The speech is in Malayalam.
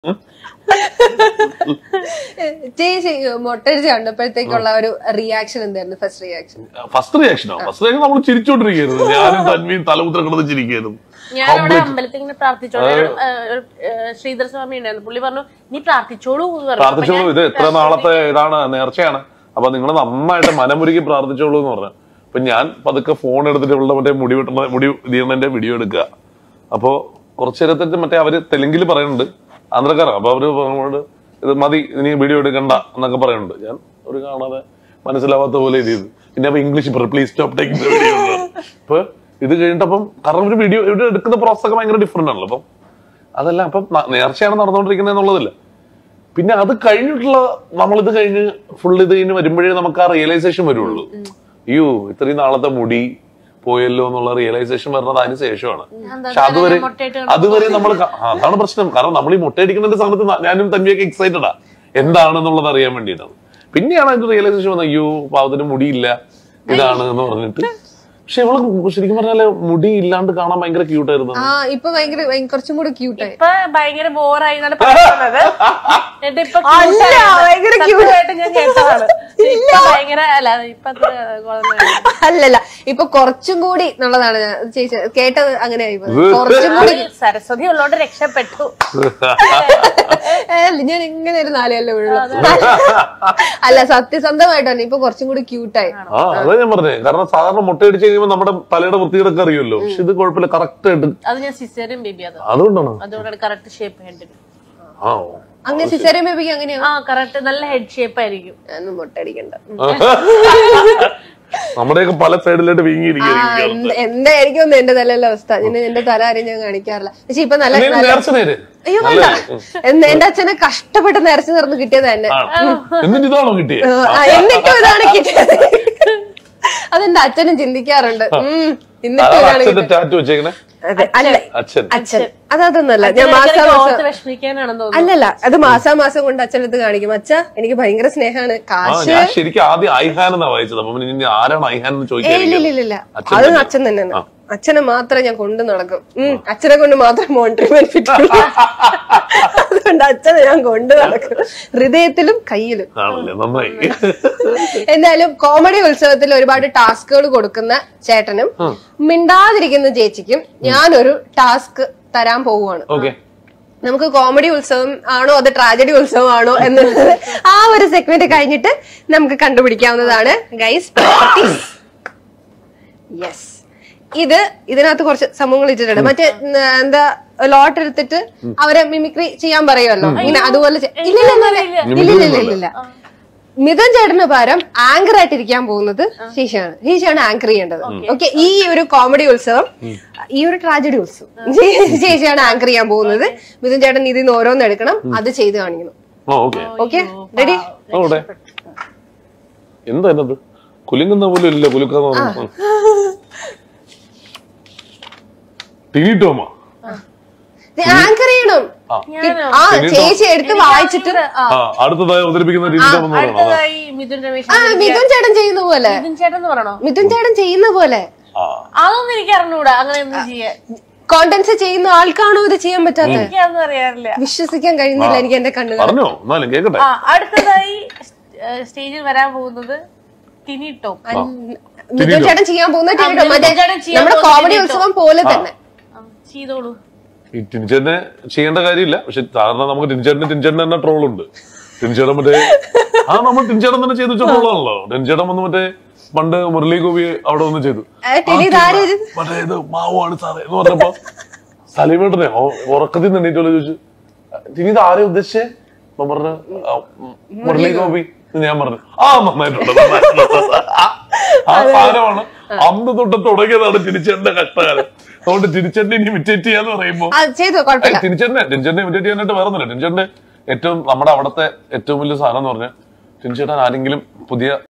ചേച്ചി മൊട്ടടിച്ച് കണ്ടപ്പോഴത്തേക്കുള്ള ഒരു റിയാക്ഷൻ എന്തായിരുന്നു ഫസ്റ്റ് റിയാക്ഷൻ ഫസ്റ്റ് റിയാക്ഷനോ ഫസ്റ്റ് റിയാക്ഷൻ നമ്മൾ ചിരിച്ചോണ്ടിരിക്കുകയായിരുന്നു ഞാനും തന്വിയും തലമുദ്ര കിടന്ന് ചിരിക്കുകയായിരുന്നു ഞാൻ അവിടെ അമ്പലത്തിൽ ഇങ്ങനെ പ്രാർത്ഥിച്ചോളൂ ശ്രീധർ സ്വാമി ഉണ്ടായിരുന്നു പുള്ളി പറഞ്ഞു നീ പ്രാർത്ഥിച്ചോളൂ എന്ന് പറഞ്ഞു. അപ്പൊ പ്രാർത്ഥിച്ചോളൂ ഞാൻ ഇത് എത്ര നാളത്തെ ഇതാണ് നേർച്ചയാണ് അപ്പൊ നിങ്ങൾ നന്നായിട്ട് മനമുരുകി പ്രാർത്ഥിച്ചോളൂ എന്ന് പറഞ്ഞു അപ്പൊ ഞാൻ പതുക്കെ ഫോൺ എടുത്തിട്ട് ഉള്ള മറ്റേ മുടി വെട്ടുന്ന മുടി തീർന്നതിന്റെ വീഡിയോ എടുക്കുക അപ്പോ കുറച്ചു നേരത്തെ മറ്റേ അവര് തെലുങ്കിൽ പറയുന്നുണ്ട് ആന്ധ്രക്കാരാണ് അപ്പൊ അവര് പറഞ്ഞോട് ഇത് മതി ഇനി വീഡിയോ എടുക്കണ്ട എന്നൊക്കെ പറയുന്നുണ്ട് ഞാൻ ഒരു കാണാതെ മനസ്സിലാവാത്ത പോലെ ഇത് ചെയ്തു പിന്നെ അപ്പൊ English please stop taking video അപ്പൊ ഇത് കഴിഞ്ഞിട്ടപ്പം കാരണം ഒരു വീഡിയോ ഇവിടെ എടുക്കുന്ന പ്രോസസ് ഒക്കെ ഭയങ്കര ഡിഫറെന്റ് ആണല്ലോ അപ്പം അതല്ല അപ്പം ന- നേർച്ചയാണ് നടന്നുകൊണ്ടിരിക്കുന്നത് എന്നുള്ളതില്ല പിന്നെ അത് കഴിഞ്ഞിട്ടുള്ള നമ്മളിത് കഴിഞ്ഞ് ഫുൾ ഇത് കഴിഞ്ഞ് വരുമ്പോഴേ നമുക്ക് ആ റിയലൈസേഷൻ വരുള്ളൂ അയ്യോ ഇത്രയും നാളത്തെ മുടി പോയല്ലോ എന്നുള്ള റിയലൈസേഷൻ വരുന്നത് അതിന് ശേഷമാണ് പക്ഷെ അതുവരെ മുട്ടയിട്ട് അതുവരെ നമ്മൾ അതാണ് പ്രശ്നം കാരണം നമ്മൾ ഈ മുട്ടയടിക്കുന്നതിന്റെ സമയത്ത് ന- ഞാനും തന്വിയൊക്കെ എക്സൈറ്റഡാ എന്താണെന്നുള്ളത് അറിയാൻ വേണ്ടിയിട്ടാണ് പിന്നെയാണ് അതിന്റെ റിയലൈസേഷൻ വന്നത് അയ്യോ പാവത്തിന് മുടിയില്ല ഇതാണ് എന്ന് പറഞ്ഞിട്ട് പക്ഷെ ഇവള് ശരിക്കും പറഞ്ഞാല് മുടി ഇല്ലാണ്ട് കാണാൻ ഭയങ്കര ക്യൂട്ടായിരുന്നു ആ ഇപ്പൊ ഭയങ്കര ഭയ- കുറച്ചും കൂടി ക്യൂട്ടായി ഇപ്പൊ ഭയങ്കര ബോറായി എന്നാണ് പറയുന്നത് എന്നിട്ട് ഇപ്പൊ അല്ല, cute ആയിട്ട് ഭയങ്കര cute. സത്യമായിട്ട് ഞാൻ കേട്ടതാണ് ഇപ്പൊ ഭയങ്കര അല്ല ഇപ്പൊ അത്ര കുഴപ്പമില്ല. അല്ലല്ല ഇപ്പൊ കുറച്ചും കൂടി എന്നുള്ളതാണ് ഞാൻ ചേച്ചി കേട്ടത് അങ്ങനെ ആയി പോയി. കുറച്ചും കൂടി അത് സരസ്വതി ഉള്ളോണ്ട് രക്ഷപ്പെട്ടു ഏ, അല്ല, ഞാൻ എങ്ങനെ ഒരു നാലല്ലേ ഉള്ളു അല്ല സത്യസന്ധമായിട്ടാണ് ഇപ്പൊ കുറച്ചും കൂടി ക്യൂട്ടായി ആ അതാ ഞാൻ പറഞ്ഞേ കാരണം സാധാരണ മുട്ടയടിച്ച് കഴിയുമ്പോൾ നമ്മുടെ തലയുടെ വൃത്തികളൊക്കെ അറിയുമല്ലോ പക്ഷെ ഇത് കുഴപ്പമില്ല കറക്റ്റ് ആയിട്ട് അത് ഞാൻ സിസേറിയൻ ബേബി അത് അതുകൊണ്ടാണ് അതുകൊണ്ടാണ് കറക്റ്റ് ഷേപ്പ് ഹെഡിന് ആ അങ്ങനെ സിസേറിയൻ ബേബിക്ക് അങ്ങനെയാ ആ കറക്റ്റ് നല്ല ഹെഡ് ഷേപ്പ് ആയിരിക്കും ഞാനൊന്നും മുട്ടടിക്കണ്ട നമ്മുടെയൊക്കെ പല സൈഡിലായിട്ട് വീങ്ങിയിരിക്കും എന്ത്- എന്തായിരിക്കും ഒന്ന് എന്റെ തലയിലെ അവസ്ഥ ഞാൻ എന്റെ തല ആരും ഞാൻ കാണിക്കാറില്ല പക്ഷെ ഇപ്പൊ നല്ല നല്ല- നേർച്ച നേര് അയ്യോ വേണ്ട എന്ന് എന്റെ അച്ഛനെ കഷ്ടപ്പെട്ട് നിറച്ചു നിർന്ന് കിട്ടിയത് തന്നെ ആ. എന്നിട്ട് ഇതാണോ കിട്ടിയേ ആ, എന്നിട്ടും ഇതാണ് കിട്ടിയത് അതെന്റെ അച്ഛനും ചിന്തിക്കാറുണ്ട് ഉം, എന്നിട്ടും അതാണ് ഇതാണ് അച്ഛന്റെ ടാറ്റു വെച്ചേക്കണേ അതെ അല്ല അച്ഛൻ അച്ഛൻ അതതൊന്നല്ല ഞാൻ മാസാ ഇടയ്ക്കിടയ്ക്ക് മാസം ഓർത്ത് വിഷമിക്കാനാണെന്ന് തോന്നുന്നു അല്ലല്ല അത് മാസാ മാസം കൊണ്ട് അച്ഛനടുത്ത് കാണിക്കും അച്ഛ എനിക്ക് ഭയങ്കര സ്നേഹാണ് ആ കാശ് ഞാൻ ശരിക്കും ആദ്യം ഐഹാൻ എന്നാ വായിച്ചത് അപ്പൊ പിന്നെ ഇനി ആരാണ് ഐഹാൻ എന്ന് ഏ ഇല്ല ഇല്ല ചോദിക്കാൻ ഇല്ല, ഇല്ല അച്ഛൻ അത് തന്നെ. അച്ഛൻ തന്നെയാണ് അച്ഛനെ മാത്രം ഞാൻ കൊണ്ടു നടക്കും ഉം അച്ഛനെ കൊണ്ട് മാത്രം മോണിറ്ററി ബെനിഫിറ്റ് അതുകൊണ്ട് അച്ഛനെ ഞാൻ കൊണ്ടു നടക്കും ഹൃദയത്തിലും കയ്യിലും ആണല്ലേ നന്നായി എന്തായാലും കോമഡി ഉത്സവത്തിൽ ഒരുപാട് ടാസ്കുകൾ കൊടുക്കുന്ന ചേട്ടനും മിണ്ടാതിരിക്കുന്ന ചേച്ചിക്കും ഞാനൊരു ടാസ്ക് തരാൻ പോവുകയാണ് ഓക്കെ നമുക്ക് കോമഡി ഉത്സവം ആണോ അത് ട്രാജഡി ഉത്സവം ആണോ എന്നുള്ളത് ആ ഒരു സെഗ്മെന്റ് കഴിഞ്ഞിട്ട് നമുക്ക് കണ്ടുപിടിക്കാവുന്നതാണ് ഗൈസ് യെസ് ഇത് ഇതിനകത്ത് കുറച്ച് സംഭവങ്ങൾ ഇട്ടിട്ടുണ്ട് മറ്റേ ഉം, എന്താ ലോട്ട് എടുത്തിട്ട് അവരെ മിമിക്രി ചെയ്യാൻ പറയുമല്ലോ ഇങ്ങനെ അതുപോലെ ചെ- ഇല്ല ഇല്ല, ഇല്ല, ഇല്ല, ഇല്ല, ഇല്ല, ഇല്ല, ഇല്ല, ഇല്ല. മിഥുൻ ചേട്ടന് പകരം ആങ്കർ ആയിട്ടിരിക്കാൻ പോകുന്നത് ശേഷിയാണ് ശേഷിയാണ് ആങ്കർ ചെയ്യേണ്ടത് ഓക്കെ ഈ ഒരു കോമഡി ഉത്സവം ഈ ഒരു ട്രാജഡി ഉത്സവം ശേഷിയാണ് ആങ്കർ ചെയ്യാൻ പോകുന്നത് മിഥുൻ ചേട്ടൻ ഇതിൽ നിന്ന് ഓരോന്ന് എടുക്കണം അത് ചെയ്ത് കാണിക്കണം ഓ ഓക്കെ ഓക്കെ റെഡി അവിടെ എന്താ എന്നത് കുലുങ്ങുന്ന പോലും ഇല്ല കുലുക്കാന്ന് പറഞ്ഞു ടിനി ടോമ ആങ്കർ ചെയ്യണം ആ ചേച്ചി എടുത്ത് വായിച്ചിട്ട് ആ, ആ അടുത്തതായി അവതരിപ്പിക്കുന്ന ടിനി ടോം എന്ന് പറയണം അതാ. അടുത്തതായി മിഥുൻ രമേശ് ആ മിഥുൻ ചേട്ടൻ ചെയ്യുന്ന പോലെ മിഥുൻ ചേട്ടൻ എന്ന് പറയണോ മിഥുൻ ചേട്ടൻ ചെയ്യുന്ന പോലെ ആ അതൊന്നും എനിക്ക് അറിഞ്ഞൂടാ അങ്ങനെ ഒന്നും ചെയ്യാൻ കോണ്ടന്റ്സ് ചെയ്യുന്ന ആൾക്കാണോ ഇത് ചെയ്യാൻ പറ്റാത്തത് എനിക്കതൊന്നും അറിയാറില്ല വിശ്വസിക്കാൻ കഴിയുന്നില്ല എനിക്ക് എന്റെ കണ്ണുകൾ പറഞ്ഞോ എന്നാലും കേക്കട്ടെ ആ അടുത്തതായി സ്റ്റേജിൽ വരാൻ പോകുന്നത് ടിനി ടോം മിഥുൻ ചേട്ടൻ ചെയ്യാൻ പോകുന്ന ടിനി ടോം. മറ്റേ മിഥുൻ ചേട്ടൻ ചെയ്യാൻ നമ്മുടെ പോകുന്ന കോമഡി ടിനി ടോം. ഉത്സവം പോലെ തന്നെ ആ, ചെയ്തോളൂ ഈ ടിൻചേട്ടനെ ചെയ്യേണ്ട കാര്യമില്ല പക്ഷെ സാധാരണ നമുക്ക് ടിൻചേട്ടന് ടിൻചേട്ടൻ തന്നെ ട്രോൾ ഉണ്ട് ടിൻചേട്ടൻ മറ്റേ ആ നമ്മൾ ടിൻചേട്ടൻ തന്നെ ചെയ്തു വെച്ച ട്രോളാണല്ലോ ടിൻചേട്ടൻ വന്ന് മറ്റേ പണ്ട് മുരളി ഗോപി അവിടെ വന്ന് ചെയ്തു ആ, ടിനി ഇതാരും ഇത് മറ്റേ ഇത് മാവാണ് സാറേ എന്ന് പറഞ്ഞപ്പോ സലീമേട്ടനെ ഓ- ഉറക്കത്തിൽ നിന്ന് എണീറ്റോലെ ചോദിച്ചു ടിനി ഇത് ആരെ ഉദ്ദേശിച്ചേ അപ്പൊ പറഞ്ഞു "ആ, ഉം, മുരളി ഗോപി എന്ന് ഞാൻ പറഞ്ഞു ആ നന്നായിട്ടുണ്ട് നന്നായിട്ടുണ്ട്." ആ സാധനമാണ് അന്ന് തൊട്ട് തുടങ്ങിയതാണ് തിരിച്ചേട്ടന്റെ കഷ്ടകാലം അതുകൊണ്ട് തിരിച്ചേട്ടനെ ഇനി ഇമിറ്റേറ്റ് ചെയ്യാന്ന് പറയുമ്പോ ആ ചെയ്തു കുഴപ്പമില്ല ടിൻചേട്ടനെ ടിൻചേട്ടനെ ഇമിറ്റേറ്റ് ചെയ്യാനായിട്ട് വേറെ ഒന്നുമില്ല ടിൻചേട്ടന്റെ ഏറ്റവും നമ്മുടെ അവിടുത്തെ ഏറ്റവും വലിയ സാധനം എന്ന് പറഞ്ഞാൽ ടിൻചേട്ടൻ ആരെങ്കിലും പുതിയ